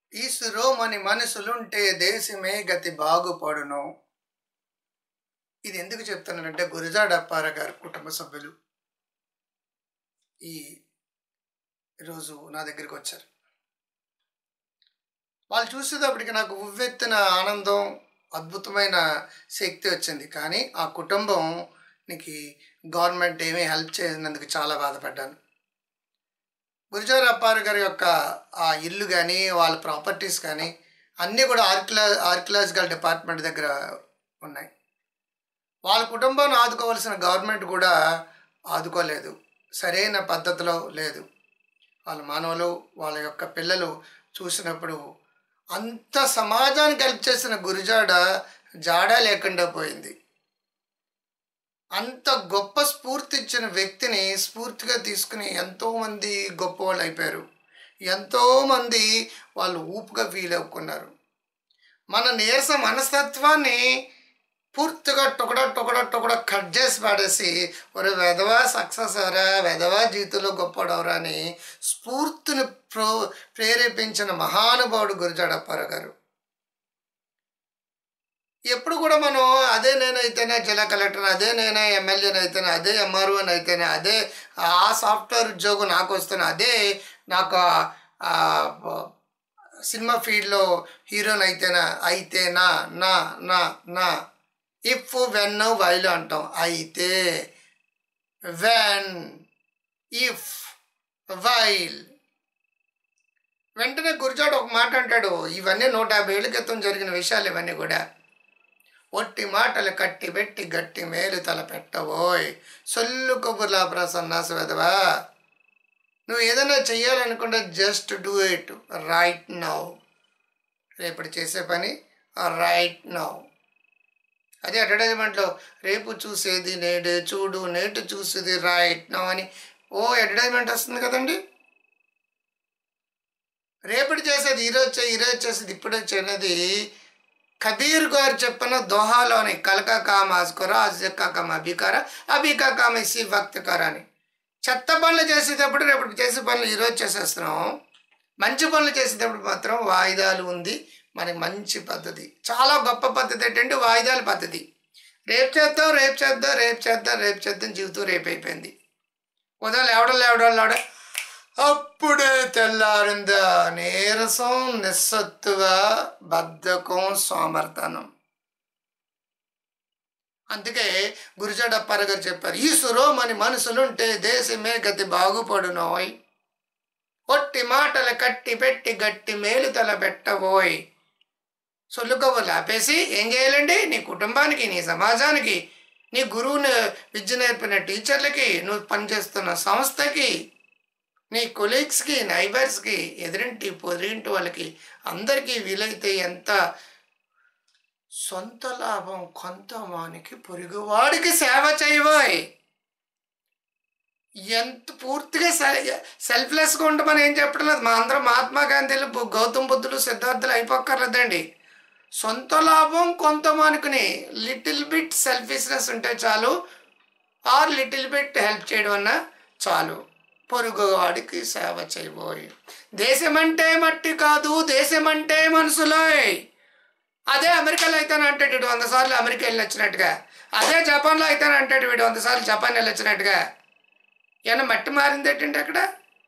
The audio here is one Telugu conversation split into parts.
ఈసురోమని మనసులుంటే దేశమే గతి బాగుపడును ఇది ఎందుకు చెప్తున్నానంటే గురజాడ అప్పార గారి కుటుంబ సభ్యులు ఈ రోజు నా దగ్గరికి వచ్చారు వాళ్ళు చూసేటప్పటికి నాకు ఉవ్వెత్తిన ఆనందం అద్భుతమైన శక్తి వచ్చింది కానీ ఆ కుటుంబంనికి గవర్నమెంట్ ఏమీ హెల్ప్ చేయనందుకు చాలా బాధపడ్డాను గురుజార అప్పారు గారి యొక్క ఆ ఇల్లు కానీ వాళ్ళ ప్రాపర్టీస్ కానీ అన్నీ కూడా ఆర్కిలా ఆర్కిలాజికల్ డిపార్ట్మెంట్ దగ్గర ఉన్నాయి వాళ్ళ కుటుంబాన్ని ఆదుకోవాల్సిన గవర్నమెంట్ కూడా ఆదుకోలేదు సరైన పద్ధతిలో లేదు వాళ్ళ మానవులు వాళ్ళ యొక్క పిల్లలు చూసినప్పుడు అంత సమాజానికి హెల్ప్ చేసిన గురుజాడ జాడ లేకుండా పోయింది అంత గొప్ప స్ఫూర్తి ఇచ్చిన వ్యక్తిని స్ఫూర్తిగా తీసుకుని ఎంతోమంది గొప్ప వాళ్ళు అయిపోయారు ఎంతోమంది వాళ్ళు ఊపుగా ఫీల్ అవుకున్నారు మన నీరస మనస్తత్వాన్ని పూర్తిగా టొకడ టొకడ టొకడ కట్ చేసి పాడేసి ఒక వెధవా సక్సెస్ అవరా వెధవా జీవితంలో గొప్పడవరా అని స్ఫూర్తిని ప్రో ప్రేరేపించిన మహానుభావుడు గురుజాడప్పారావు గారు ఎప్పుడు కూడా మనం అదే నేనైతేనే జిల్లా కలెక్టర్ అదే నేనే ఎమ్మెల్యేని అయితేనే అదే ఎంఆర్ఓని అయితేనే అదే ఆ సాఫ్ట్వేర్ ఉద్యోగం నాకు వస్తేనే అదే నాకు ఆ, సినిమా ఫీల్డ్లో హీరోని అయితేనా అయితేనా నా నా నా ఇఫ్ వెన్ వైల్ అంటాం అయితే వెన్ ఇఫ్ వైల్ వెంటనే గురిజాడు ఒక మాట అంటాడు ఇవన్నీ నూట యాభై ఏళ్ళ క్రితం జరిగిన విషయాలు ఇవన్నీ కూడా ఒట్టి మాటలు కట్టి పెట్టి గట్టి మేలు తల పెట్టబోయ్ సొల్లు కొబ్బుర్లా ప్రసన్నాస వెదవా నువ్వు ఏదైనా చెయ్యాలనుకుంటే just do it right now రేపటి చేసే పని రైట్ నౌ అదే అడ్వర్టైజ్మెంట్లో రేపు చూసేది నేడు చూడు నేటు చూసేది రైట్ నౌ అని ఓ అడ్వర్టైజ్మెంట్ వస్తుంది కదండి రేపటి చేసేది ఈరోజు చే ఈరోజు చేసేది ఇప్పుడు చేయనది కబీర్ గారు చెప్పిన దోహాలోని కలకా కామ అస్కర అజకా కామ అభికార అభికా కామ ఇసి భక్తికర అని చెత్త పనులు చేసేటప్పుడు రేపు చేసే పనులు ఈరోజు చేసేస్తున్నాం మంచి పనులు చేసేటప్పుడు మాత్రం వాయిదాలు ఉంది మనకి మంచి పద్ధతి చాలా గొప్ప పద్ధతి ఏంటంటే వాయిదాల పద్ధతి రేపు చేద్దాం రేపు చేద్దాం రేపు చేద్దాం రేపు చేద్దాం జీవితం రేపు అయిపోయింది ఉదయం లేవడం లేవడం లేవడం అప్పుడే తెల్లారిందా నీరసం నిస్సత్తుగా బద్ధకం సోమర్తనం అందుకే గురుజాడప్పార గారు చెప్పారు ఈసురో మన మనసులుంటే దేశమే గతి బాగుపడునోయ్ ఒట్టి మాటలు కట్టి పెట్టి గట్టి మేలు తల పెట్టబోయ్ సొల్లుకోవాలి ఆపేసి ఏం చేయాలండి నీ కుటుంబానికి నీ సమాజానికి నీ గురువుని విద్య నేర్పిన టీచర్లకి నువ్వు పనిచేస్తున్న సంస్థకి నీ కొలీగ్స్కి నైబర్స్కి ఎదురింటి పొదిరింటి వాళ్ళకి అందరికీ వీలైతే ఎంత సొంత లాభం కొంతమానికి పొరుగువాడికి సేవ చేయబోయ్ ఎంత పూర్తిగా సెల్ఫ్లెస్గా ఉండమని ఏం చెప్పడం లేదు మా అందరం మహాత్మా గాంధీలు బు- గౌతమ్ బుద్ధులు సిద్ధార్థులు అయిపోక్కర్లేదండి సొంత లాభం కొంతమానుకుని లిటిల్ బిట్ సెల్ఫిష్నెస్ ఉంటే చాలు ఆర్ లిటిల్ బిట్ హెల్ప్ చేయడం అన్నా చాలు పొరుగువాడికి సేవ చేయబోయి దేశమంటే మట్టి కాదు దేశమంటే మనుషులోయ్ అదే అమెరికాలో అయితేనే అంటాడు వీడు వంద సార్లు అమెరికా వెళ్ళి వచ్చినట్టుగా అదే జపాన్లో అయితేనే అంటాడు వీడు వంద సార్లు జపాన్ వెళ్ళి వచ్చినట్టుగా ఏమన్నా మట్టి మారింది ఏంటంటే అక్కడ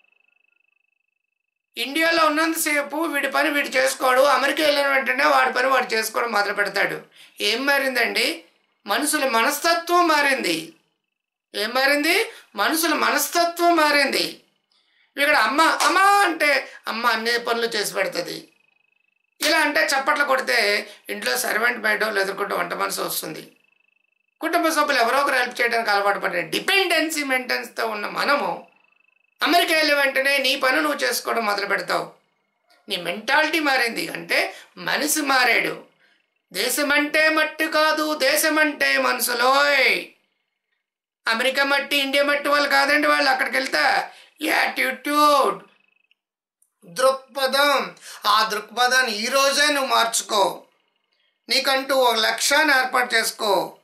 ఇండియాలో ఉన్నంతసేపు వీడి పని వీడు చేసుకోడు అమెరికా వెళ్ళిన వెంటనే వాడి పని వాడు చేసుకోవడం మొదలు పెడతాడు ఏం మారిందండి మనుషుల మనస్తత్వం మారింది ఏం మారింది మనుషుల మనస్తత్వం మారింది ఇక్కడ అమ్మ అమ్మ అంటే అమ్మ అన్ని పనులు చేసి పెడుతుంది ఇలా అంటే చప్పట్లు కొడితే ఇంట్లో సర్వెంట్ బయట ఎదుర్కొంటూ వంట మనసు వస్తుంది కుటుంబ సభ్యులు ఎవరో ఒకరు హెల్ప్ చేయడానికి అలవాటు పడే డిపెండెన్సీ మెయింటెనెన్స్తో ఉన్న మనము అమెరికా వెళ్ళే వెంటనే నీ పని నువ్వు చేసుకోవడం మొదలు పెడతావు నీ మెంటాలిటీ మారింది అంటే మనిషి మారాడు దేశమంటే మట్టి కాదు దేశమంటే మనసులోయ్ అమెరికా మట్టి ఇండియా మట్టి వాళ్ళు కాదండి వాళ్ళు అక్కడికి వెళ్తా యాటిట్యూడ్ దృక్పథం ఆ దృక్పథాన్ని ఈ రోజే నువ్వు మార్చుకో నీకంటూ ఒక లక్ష్యాన్ని ఏర్పాటు చేసుకో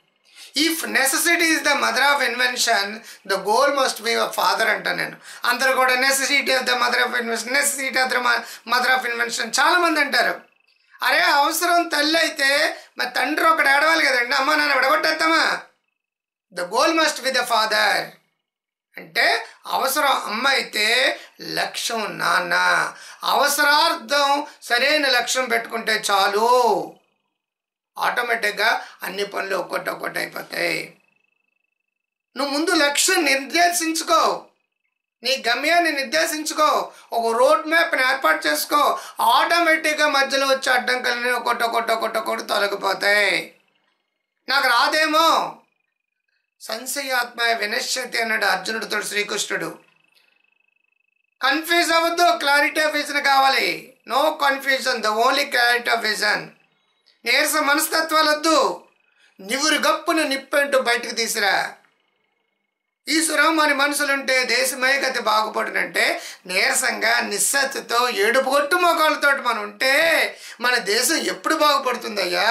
if necessity is the mother of invention the goal must be father అంటాను నేను అందరూ కూడా necessity of the mother of invention necessity of the mother of invention చాలామంది అంటారు అరే అవసరం తల్లి అయితే మరి తండ్రి ఒకటి ఏడవాలి కదండి అమ్మ నాన్న విడగొట్టేస్తామా the goal must be the father అంటే అవసరం అమ్మ అయితే లక్ష్యం నాన్న అవసరార్థం సరైన లక్ష్యం పెట్టుకుంటే చాలు ఆటోమేటిక్గా అన్ని పనులు ఒక్కొక్కటి ఒక్కొక్కటి అయిపోతాయి నువ్వు ముందు లక్ష్యం నిర్దేశించుకో నీ గమ్యాన్ని నిర్దేశించుకో ఒక రోడ్ మ్యాప్ని ఏర్పాటు చేసుకో ఆటోమేటిక్గా మధ్యలో వచ్చే అడ్డంకులని ఒక్కొక్కటి ఒక్కొక్కటి ఒక్కొక్కటి ఒక్కొక్కటి తొలగిపోతాయి నాకు రాదేమో సంశయాత్మ వినశ్యతి అన్నాడు అర్జునుడితో శ్రీకృష్ణుడు కన్ఫ్యూజ్ అవ్వద్దు క్లారిటీ ఆఫ్ విజన్ కావాలి no confusion the only clarity of vision నీరస మనస్తత్వాలు వద్దు నివురు గప్పును నిప్పంటూ బయటకు తీసిరా ఈశ్వరం మన మనుషులుంటే దేశమే గతి బాగుపడినంటే నీరసంగా నిస్సత్తుతో ఏడుపు కొట్టు మోకాళ్ళతో మనం ఉంటే మన దేశం ఎప్పుడు బాగుపడుతుందయ్యా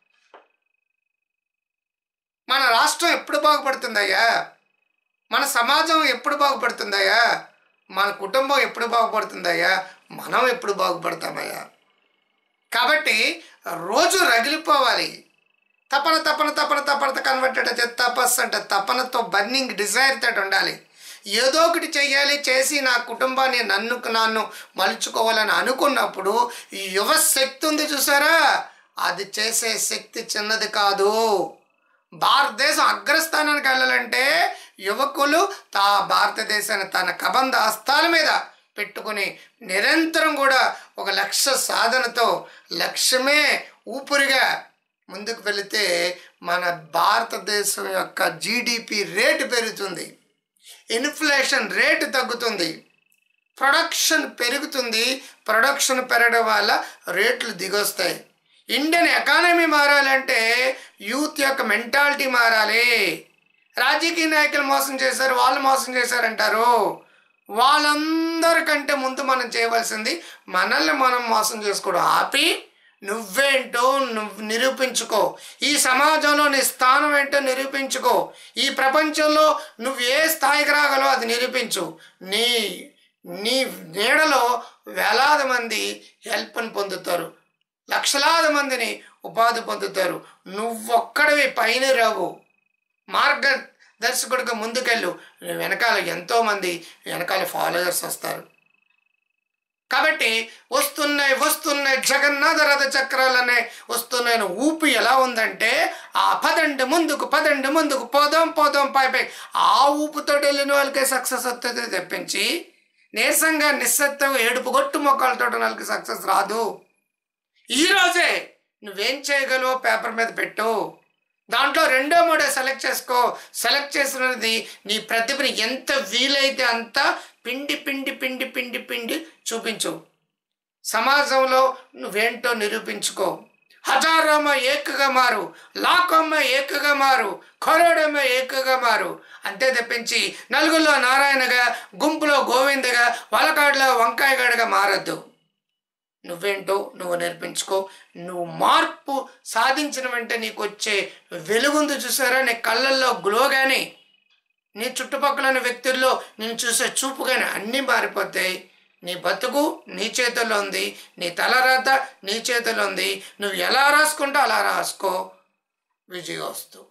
మన రాష్ట్రం ఎప్పుడు బాగుపడుతుందయ్యా మన సమాజం ఎప్పుడు బాగుపడుతుందయ్యా మన కుటుంబం ఎప్పుడు బాగుపడుతుందయ్యా మనం ఎప్పుడు బాగుపడతామయ్యా కాబట్టి రోజు రగిలిపోవాలి తపన తపన తపన తపన కన్వర్టెడ్ అయితే తపస్సు అంటే తపనతో బర్నింగ్ డిజైర్ తోటి ఉండాలి ఏదో ఒకటి చెయ్యాలి చేసి నా కుటుంబాన్ని నన్ను నన్ను మలుచుకోవాలని అనుకున్నప్పుడు ఈ యువ శక్తి ఉంది చూసారా అది చేసే శక్తి చిన్నది కాదు భారతదేశం అగ్రస్థానానికి వెళ్ళాలంటే యువకులు తా భారతదేశాన్ని తన కబంధ హస్తాల మీద పెట్టుకుని నిరంతరం కూడా ఒక లక్ష్య సాధనతో లక్ష్యమే ఊపిరిగా ముందుకు వెళితే మన భారతదేశం యొక్క జీడిపి రేటు పెరుగుతుంది ఇన్ఫ్లేషన్ రేటు తగ్గుతుంది ప్రొడక్షన్ పెరుగుతుంది ప్రొడక్షన్ పెరగడం వల్ల రేట్లు దిగొస్తాయి ఇండియన్ ఎకానమీ మారాలంటే యూత్ యొక్క మెంటాలిటీ మారాలి రాజకీయ నాయకులు మోసం చేశారు వాళ్ళు మోసం చేశారంటారు వాళ్ళందరికంటే ముందు మనం చేయవలసింది మనల్ని మనం మోసం చేసుకోవడం ఆపి నువ్వేంటో నువ్వు నిరూపించుకో ఈ సమాజంలో నీ స్థానం ఏంటో నిరూపించుకో ఈ ప్రపంచంలో నువ్వు ఏ స్థాయికి రాగలవో అది నిరూపించు నీ నీ నీడలో వేలాది మంది హెల్ప్ని పొందుతారు లక్షలాది మందిని ఉపాధి పొందుతారు నువ్వొక్కడివి పైన రావు మార్గదర్శకుడిగా ముందుకెళ్ళు నీ వెనకాల ఎంతోమంది వెనకాల ఫాలోయర్స్ వస్తారు కాబట్టి వస్తున్నాయి వస్తున్నాయి జగన్నాథ రథ చక్రాలనే వస్తున్నాయి ఊపి ఎలా ఉందంటే ఆ పదండి ముందుకు పదండి ముందుకు పోదాం పోదాం పై పై ఆ ఊపుతో వెళ్ళిన వాళ్ళకే సక్సెస్ వస్తుంది తెప్పించి నీరసంగా నిస్సత్తుగా ఏడుపు కొట్టు మొక్కలతో వాళ్ళకి సక్సెస్ రాదు ఈరోజే నువ్వేం చేయగలవో పేపర్ మీద పెట్టు దాంట్లో రెండో మూడో సెలెక్ట్ చేసుకో సెలెక్ట్ చేసినది నీ ప్రతిభని ఎంత వీలైతే అంత పిండి పిండి పిండి పిండి పిండి చూపించు సమాజంలో నువ్వేంటో నిరూపించుకో హజారమ్మ ఏకగా మారు లాకమ్మ ఏకగా మారు కరోడమ్మ ఏకగా మారు అంతే తప్పించి నలుగురిలో నారాయణగా గుంపులో గోవిందగా వలకాడులో వంకాయగాడిగా మారద్దు నువ్వేంటో నువ్వు నేర్పించుకో నువ్వు మార్పు సాధించిన వెంటనే నీకు వచ్చే వెలుగుంది చూసారా నీ కళ్ళల్లో గ్లో కానీ నీ చుట్టుపక్కల ఉన్న వ్యక్తుల్లో నేను చూసే చూపు కానీ అన్నీ మారిపోతాయి నీ బతుకు నీ చేతుల్లో ఉంది నీ తలరాత నీ చేతుల్లో ఉంది నువ్వు ఎలా రాసుకుంటో అలా రాసుకో విజయోస్తు